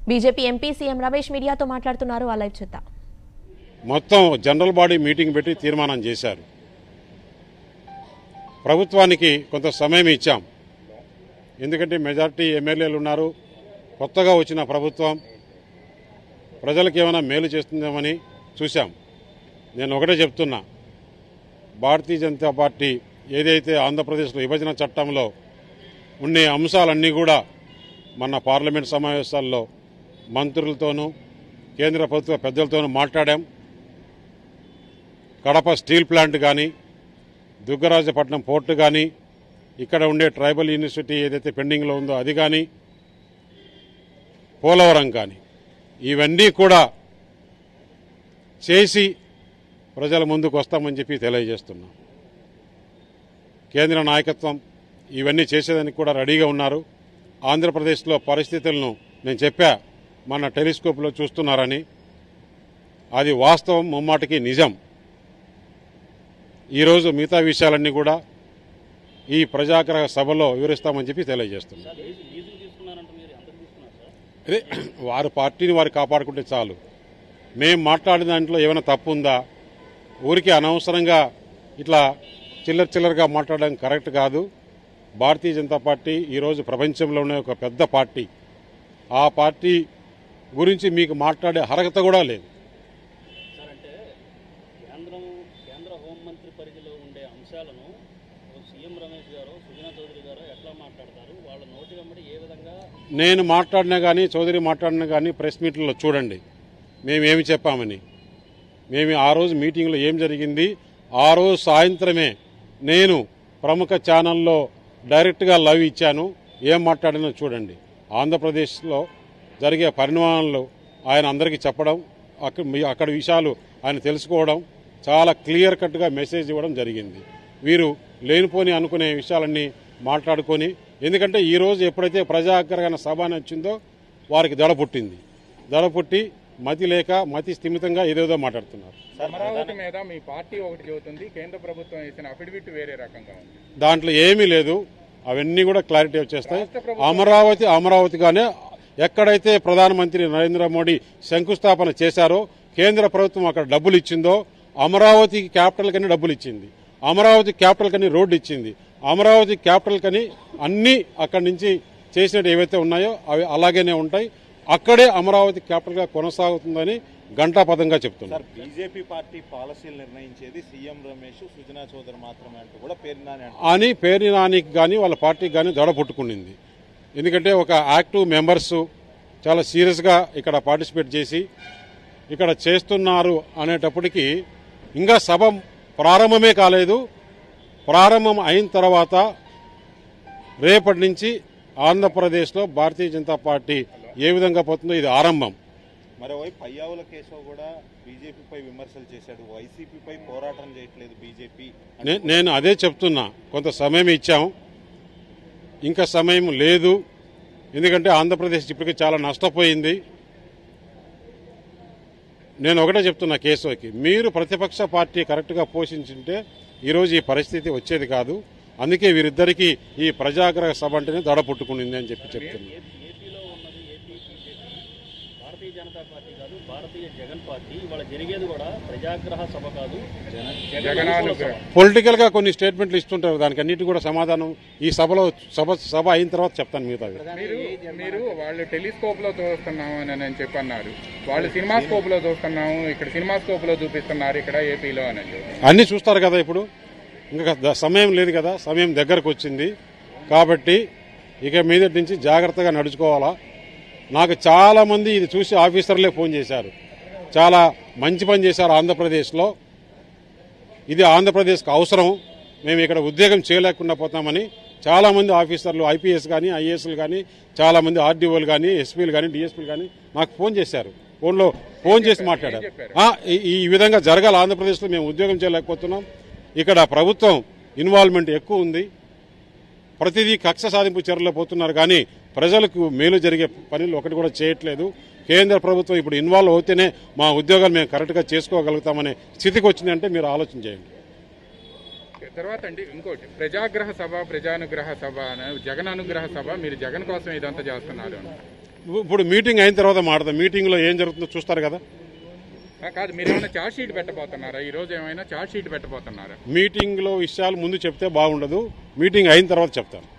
BJP MP CM Ramesh మీడియాతో మాట్లాడుతున్నారు ఆ లైవ్ చూద్దాం మొత్తం జనరల్ బాడీ మీటింగ్ పెట్టి తీర్మానం చేశారు ప్రభుత్వానికి కొంత సమయం ఇచ్చాం ఎందుకంటే మెజార్టీ ఎమ్మెల్యేలు ఉన్నారు కొత్తగా వచ్చిన ప్రభుత్వం ప్రజలకు ఏమైనా మేలు చేస్తుందేమని చూశాం నేను ఒకటే చెప్తున్నా భారతీయ జనతా పార్టీ ఏదైతే ఆంధ్రప్రదేశ్లో విభజన చట్టంలో ఉండే అంశాలన్నీ కూడా మన పార్లమెంట్ సమావేశాల్లో మంత్రులతోనూ కేంద్ర ప్రభుత్వ పెద్దలతోనూ మాట్లాడాం కడప స్టీల్ ప్లాంట్ కానీ దుగ్గరాజపట్నం పోర్టు కానీ ఇక్కడ ఉండే ట్రైబల్ యూనివర్సిటీ ఏదైతే పెండింగ్లో ఉందో అది కానీ పోలవరం కానీ ఇవన్నీ కూడా చేసి ప్రజల ముందుకు వస్తామని చెప్పి తెలియజేస్తున్నాం కేంద్ర నాయకత్వం ఇవన్నీ చేసేదానికి కూడా రెడీగా ఉన్నారు ఆంధ్రప్రదేశ్లో పరిస్థితులను నేను చెప్పా మన టెలిస్కోప్లో చూస్తున్నారని అది వాస్తవం ముమ్మాటికి నిజం ఈరోజు మిగతా విషయాలన్నీ కూడా ఈ ప్రజాగ్రహ సభలో వివరిస్తామని చెప్పి తెలియజేస్తున్నాం అదే వారి పార్టీని వారు కాపాడుకుంటే చాలు మేము మాట్లాడిన దాంట్లో ఏమైనా తప్పు ఉందా ఊరికి అనవసరంగా ఇట్లా చిల్లర చిల్లరగా మాట్లాడడం కరెక్ట్ కాదు భారతీయ జనతా పార్టీ ఈరోజు ప్రపంచంలోనే ఒక పెద్ద పార్టీ ఆ పార్టీ గురించి మీకు మాట్లాడే అర్హత కూడా లేదు సార్ అంటే కేంద్రం కేంద్ర హోంమంత్రి పరిధిలో ఉండే అంశాలను సీఎం రమేష్ గారు సుజనా చౌదరి గారు ఎట్లా మాట్లాడతారు వాళ్ళ నోటి వెంబడి ఏ విధంగా నేను మాట్లాడినా కానీ చౌదరి మాట్లాడినా కానీ ప్రెస్ మీట్లో చూడండి మేమేమి చెప్పామని మేము ఆ రోజు మీటింగ్లో ఏం జరిగింది ఆ రోజు సాయంత్రమే నేను ప్రముఖ ఛానల్లో డైరెక్ట్గా లవ్ ఇచ్చాను ఏం మాట్లాడినో చూడండి ఆంధ్రప్రదేశ్లో జరిగే పరిణామాలు ఆయన అందరికీ చెప్పడం అక్కడ మీ- అక్కడ విషయాలు ఆయన తెలుసుకోవడం చాలా క్లియర్ కట్గా మెసేజ్ ఇవ్వడం జరిగింది వీరు లేనిపోని అనుకునే విషయాలన్నీ మాట్లాడుకొని ఎందుకంటే ఈ రోజు ఎప్పుడైతే ప్రజాగ్రహణ సభ అని వచ్చిందో వారికి దడ పుట్టింది దడ పుట్టి మతి లేక మతి స్థిమితంగా ఏదేదో మాట్లాడుతున్నారు అమరావతి మీద మీ పార్టీ ఒకటి చెబుతుంది కేంద్ర ప్రభుత్వం వేసిన అఫిడవిట్ వేరే రకంగా ఉంది దాంట్లో ఏమీ లేదు అవన్నీ కూడా క్లారిటీ వచ్చేస్తాయి రాష్ట్ర ప్రభుత్వం- అమరావతి అమరావతిగానే ఎక్కడైతే ప్రధానమంత్రి నరేంద్ర మోడీ శంకుస్థాపన చేశారో కేంద్ర ప్రభుత్వం అక్కడ డబ్బులు ఇచ్చిందో అమరావతి క్యాపిటల్ కని డబ్బులు ఇచ్చింది అమరావతి క్యాపిటల్ కని రోడ్డు ఇచ్చింది అమరావతి క్యాపిటల్ కని అన్ని అక్కడి నుంచి చేసినట్టు ఏవైతే ఉన్నాయో అవి అలాగనే ఉంటాయి అక్కడే అమరావతి క్యాపిటల్గా కొనసాగుతుందని ఘంటాపథంగా చెప్తున్నారు సార్ బీజేపీ పార్టీ పాలసీలు నిర్ణయించేది సీఎం రమేష్ సుజనా చౌదరి మాత్రమే అంటూ కూడా పేరు నాని అంటారు అని పేరు నానికి కానీ వాళ్ళ పార్టీకి కానీ దడ పుట్టుకునింది ఎందుకంటే ఒక యాక్టివ్ మెంబర్స్ చాలా సీరియస్గా ఇక్కడ పార్టిసిపేట్ చేసి ఇక్కడ చేస్తున్నారు అనేటప్పటికీ ఇంకా సభ ప్రారంభమే కాలేదు ప్రారంభం అయిన తర్వాత రేపటి నుంచి ఆంధ్రప్రదేశ్లో భారతీయ జనతా పార్టీ ఏ విధంగా పోతుందో ఇది ఆరంభం మరోవైపు పయ్యావుల కేశవ్ కూడా బీజేపీపై విమర్శలు చేశాడు వైసీపీపై పోరాటం చేయట్లేదు బీజేపీ నే- నేను అదే చెప్తున్నా కొంత సమయం ఇచ్చాం ఇంకా సమయం లేదు ఎందుకంటే ఆంధ్రప్రదేశ్ ఇప్పటికే చాలా నష్టపోయింది నేను ఒకటే చెప్తున్నా కేశవకి మీరు ప్రతిపక్ష పార్టీ కరెక్ట్గా పోషించుంటే ఈరోజు ఈ పరిస్థితి వచ్చేది కాదు అందుకే వీరిద్దరికీ ఈ ప్రజాగ్రహ సభ అంటేనే దడ పుట్టుకునింది అని చెప్పి చెప్తున్నా ఏపీ- ఏపీలో ఉన్నది AP BJP Bharatiya Janata Party కాదు భారతీయ జగన్ పార్టీ ఇవాళ జరిగేది కూడా ప్రజాగ్రహ సభ కాదు జగన్ జగనానుగ్రహం పొలిటికల్ గా కొన్ని స్టేట్మెంట్లు ఇస్తుంటారు దానికి అన్నిటి కూడా సమాధానం ఈ సభలో సభ సభ అయిన తర్వాత చెప్తాను మిగతావి మీరు మీరు వాళ్ళు టెలిస్కోప్ లో చూస్తున్నాము అని అని చెప్పి అన్నారు వాళ్ళు సినిమా స్కోప్ లో చూస్తున్నాము ఇక్కడ సినిమా స్కోప్ లో చూపిస్తున్నారు ఇక్కడ ఏపీలో అని అని చెప్పి అన్ని చూస్తారు కదా ఇప్పుడు ఇంకా ద- సమయం లేదు కదా సమయం దగ్గరకు వచ్చింది కాబట్టి ఇక మీదటి నుంచి జాగ్రత్తగా నడుచుకోవాలా నాకు చాలా మంది ఇది చూసి ఆఫీసర్లే ఫోన్ చేశారు చాలా మంచి పని చేశారు ఆంధ్రప్రదేశ్లో ఇది ఆంధ్రప్రదేశ్కి అవసరం మేము ఇక్కడ ఉద్యోగం చేయలేకుండా పోతామని చాలా మంది ఆఫీసర్లు ఐపీఎస్ కానీ ఐఏఎస్లు కానీ చాలా మంది ఆర్డీఓలు కానీ ఎస్పీలు కానీ డిఎస్పీలు కానీ నాకు ఫోన్ చేశారు ఫోన్లో ఫోన్ చేసి మాట్లాడారు ఆ, ఈ- ఈ విధంగా జరగాలి ఆంధ్రప్రదేశ్లో మేము ఉద్యోగం చేయలేకపోతున్నాం ఇక్కడ ప్రభుత్వం ఇన్వాల్వ్మెంట్ ఎక్కువ ఉంది ప్రతిదీ కక్ష సాధింపు చర్యలో పోతున్నారు కానీ ప్రజలకు మేలు జరిగే పనులు ఒకటి కూడా చేయట్లేదు కేంద్ర ప్రభుత్వం ఇప్పుడు ఇన్వాల్వ్ అవుతేనే మా ఉద్యోగాలు మేము కరెక్ట్గా చేసుకోగలుగుతామనే స్థితికి వచ్చిందంటే మీరు ఆలోచన చేయండి తర్వాత అండి ఇంకోటి ప్రజాగ్రహ సభ ప్రజానుగ్రహ సభ అని జగన్ అనుగ్రహ సభ మీరు జగన్ కోసం ఇదంతా చేస్తున్నారు అని ఇప్పుడు మీటింగ్ అయిన తర్వాత మాట్లాడదాం మీటింగ్లో ఏం జరుగుతుందో చూస్తారు కదా ఆ, కాదు మీరు ఏమైనా చార్జ్ షీట్ పెట్టబోతున్నారా ఈ రోజు ఏమైనా చార్జ్ షీట్ పెట్టబోతున్నారా మీటింగ్లో విషయాలు ముందు చెప్తే బాగుండదు మీటింగ్ అయిన తర్వాత చెప్తాను